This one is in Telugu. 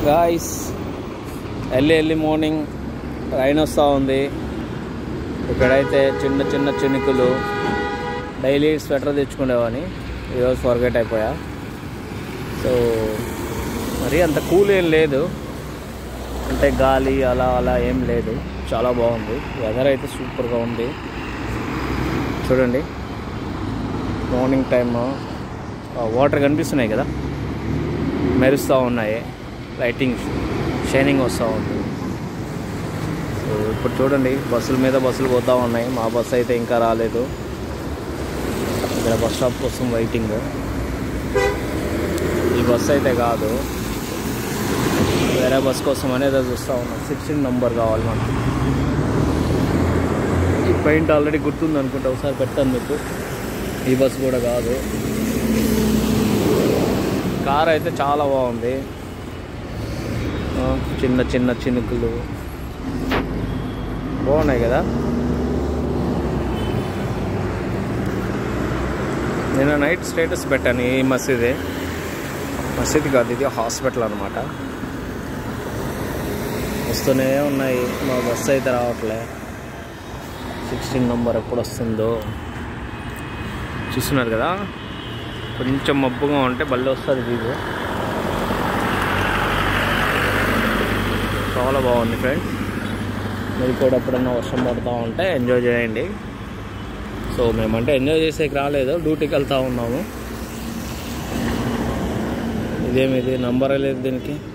guys early early morning rain వస్తూ ఉంది ఇక్కడైతే చిన్న చిన్న చినుకులు డైలీ స్వెటర్ తెచ్చుకునేవాని ఈరోజు ఫర్గెట్ అయిపోయా సో మరి అంత కూల్ ఏం లేదు అంటే గాలి అలా అలా ఏం లేదు చాలా బాగుంది వెదర్ అయితే సూపర్గా ఉంది చూడండి మార్నింగ్ టైమ్ వాటర్ కనిపిస్తున్నాయి కదా మెరుస్తూ ఉన్నాయి లైటింగ్ షైనింగ్ వస్తూ ఉంది సో ఇప్పుడు చూడండి బస్సుల మీద బస్సులు పోతూ ఉన్నాయి మా బస్సు అయితే ఇంకా రాలేదు ఇక్కడ బస్ స్టాప్ కోసం వెయిటింగ్ ఈ బస్సు అయితే కాదు వేరే బస్ కోసం అనేది చూస్తూ ఉన్నాం సిక్స్టీన్ నెంబర్ కావాలి మనకు ఈ పెయింట్ ఆల్రెడీ గుర్తుంది అనుకుంటా ఒకసారి పెడతాను మీకు ఈ బస్ కూడా కాదు కార్ అయితే చాలా బాగుంది ఆ, చిన్న చిన్న చినుకులు బాగున్నాయి కదా నేను నైట్ స్టేటస్ పెట్టాను ఈ మసీదే మసీద్ కాదు ఇది హాస్పిటల్ అనమాట వస్తూనే ఉన్నాయి మా బస్సు అయితే రావట్లే సిక్స్టీన్ నెంబర్ ఎప్పుడు వస్తుందో చూస్తున్నారు కదా కొంచెం మబ్బుగా ఉంటే బల్లి వస్తుంది వీధి చాలా బాగుంది ఫ్రెండ్స్ మీరు కూడా ఎప్పుడన్నా వర్షం పడుతూ ఉంటే ఎంజాయ్ చేయండి సో మేమంటే ఎంజాయ్ చేసేకి రాలేదు డ్యూటీకి వెళ్తూ ఉన్నాము ఇదేమిది నంబరే లేదు దీనికి